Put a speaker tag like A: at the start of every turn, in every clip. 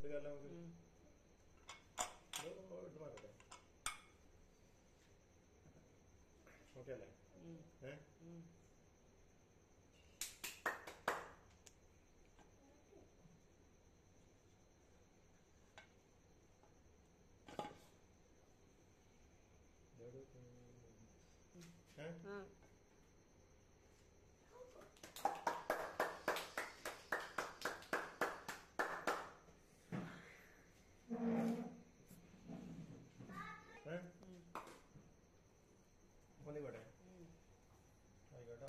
A: എടുക്കാമല്ലോ നമുക്ക് ഇത് ഇട്ട് മാറട്ടെ ഓക്കെ അല്ലേ ഏ ഇതെവിടെ ഏ
B: ആ
A: ഏ ഒന്നിക്കോട്ടെ ആയിക്കോട്ടോ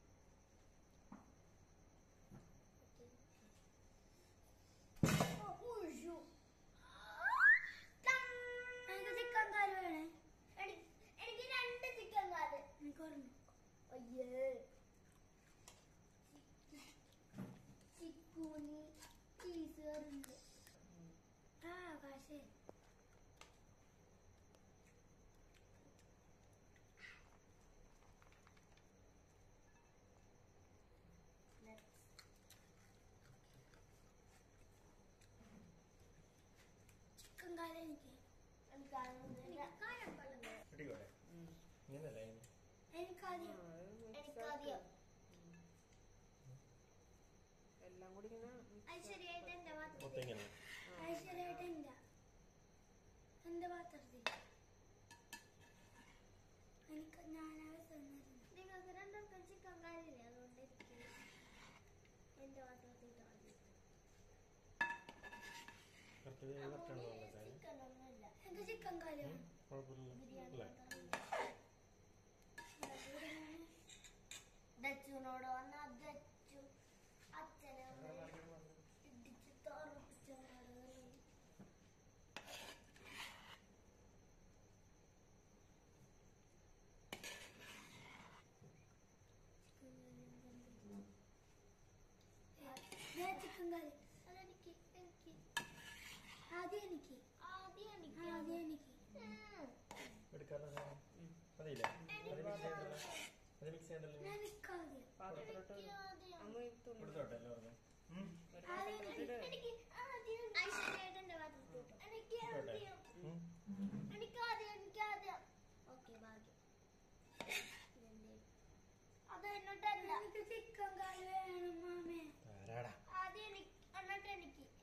C: എനിക്ക് ചിക്കൻ കാല് വേണേ എനിക്ക് രണ്ട് ചിക്കൻ കാല് എനിക്ക് ഒരെണ്ണം അയ്യേ ചിക്കൂന് ചീസ് കറിണ്ട് ആ കാശേ ചിക്കൻ കാല് എനിക്ക്
A: കിട്ടിക്കോട്ടെ ഇങ്ങനല്ലേ
C: എനിക്കാദ്യം എനിക്കാദ്യം
B: എല്ലാം കൂടി ഇങ്ങനെ
C: അത് ശരിയായിട്ട് എന്റെ പാത്രത്തിൽ
A: മൊത്തം
C: അത് ശരിയായിട്ട് എന്റെ എന്റെ പാത്രത്തിൽ എനിക്ക് ഞാനാകെ തന്നിരുന്നു നിങ്ങൾക്ക് രണ്ടാൾക്കും ചിക്കൻ കാര്യമില്ല അതുകൊണ്ട് എനിക്ക് എന്റെ പാത്രത്തിൽ ഇട്ടാ മതി.
A: കറക്റ്റ് കറക്റ്റാണ് തോന്നുന്നത്
C: ചിക്കൻ ഒന്നുമില്ല എനിക്ക് ചിക്കൻ കാര്യം
A: കുഴപ്പമില്ല അല്ലേ
C: ദച്ചുനോട് വന്ന ദച്ചു അച്ഛനെ ഇടിച്ച് തോർപ്പിച്ച ചിക്കൻ കറി അതെനിക്ക് എനിക്ക് ആദ്യം എനിക്ക് ആദ്യം എനിക്ക് ആദ്യം എനിക്ക്
A: എടുക്കാമല്ലോ സാധനം മതിയില്ല അത് മിക്സ് ചെയ്യണ്ടല്ലോ അത് മിക്സ് ചെയ്യണ്ടല്ലോ
C: എനിക്കാദ്യം
B: പാത്രത്തിലോട്ട്
C: ആദ്യം
B: അമ്മ ഈ തുണി
A: കൊടുത്തോട്ടെ എല്ലാവർക്കും ഉം.
B: ഒരു
C: ആദ്യം
B: പാത്രത്തിലിട്.
C: എനിക്ക് ആദ്യം ഐശ്വര്യായിട്ട് എന്റെ പാത്രത്തിൽ ഇട്ടു. എനിക്ക്
A: ഇട്ടോട്ടെ.
C: ആദ്യം
A: ഉം.
C: എനിക്ക് ആദ്യം എനിക്ക് ആദ്യം ഓക്കെ ഭാഗ്യം അത് എന്നിട്ടല്ല എനിക്ക് ചിക്കൻ കറി വേണം മാമേ
A: ആരാടാ
C: ആദ്യം എനിക്ക് എന്നിട്ട് എനിക്ക്